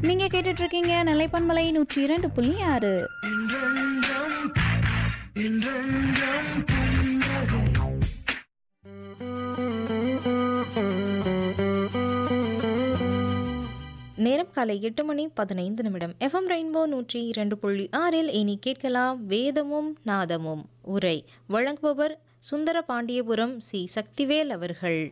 நீங்க கேட்டுட்டு இருக்கீங்க நிலைப்பன்மலை நூற்றி இரண்டு புள்ளி ஆறு நேரம் காலை எட்டு மணி பதினைந்து நிமிடம் எஃப்எம் ரெயின்போ நூற்றி இரண்டு புள்ளி ஆறில் இனி கேட்கலாம் வேதமும் நாதமும் உரை வழங்குபவர் சுந்தர பாண்டியபுரம் சி சக்திவேல் அவர்கள்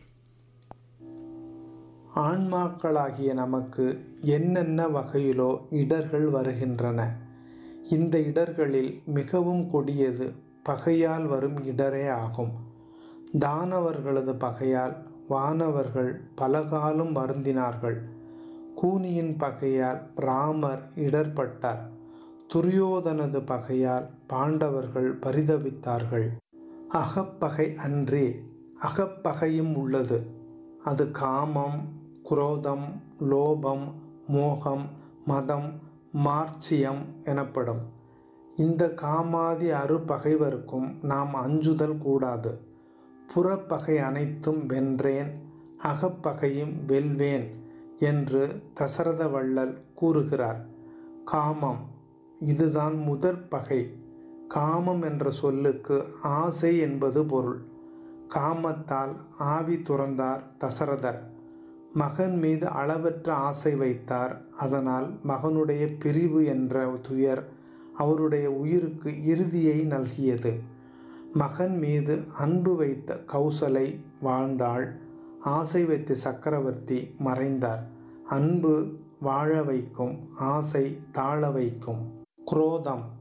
ஆன்மாக்களாகிய நமக்கு என்னென்ன வகையிலோ இடர்கள் வருகின்றன இந்த இடர்களில் மிகவும் கொடியது பகையால் வரும் இடரே ஆகும் தானவர்களது பகையால் வானவர்கள் பலகாலம் வருந்தினார்கள் கூனியின் பகையால் ராமர் இடர்பட்டார் துரியோதனது பகையால் பாண்டவர்கள் பரிதவித்தார்கள் அகப்பகை அன்றே அகப்பகையும் உள்ளது அது காமம் குரோதம் லோபம் மோகம் மதம் மார்ச்சியம் எனப்படும் இந்த காமாதி அறுபகைவருக்கும் நாம் அஞ்சுதல் கூடாது புறப்பகை அனைத்தும் வென்றேன் அகப்பகையும் வெல்வேன் என்று தசரத வள்ளல் கூறுகிறார் காமம் இதுதான் முதற் பகை காமம் என்ற சொல்லுக்கு ஆசை என்பது பொருள் காமத்தால் ஆவி துறந்தார் தசரதர் மகன் மீது அளவற்ற ஆசை வைத்தார் அதனால் மகனுடைய பிரிவு என்ற துயர் அவருடைய உயிருக்கு இறுதியை நல்கியது மகன் மீது அன்பு வைத்த கௌசலை வாழ்ந்தாள் ஆசை வைத்த சக்கரவர்த்தி மறைந்தார் அன்பு வாழ வைக்கும் ஆசை தாழ வைக்கும் குரோதம்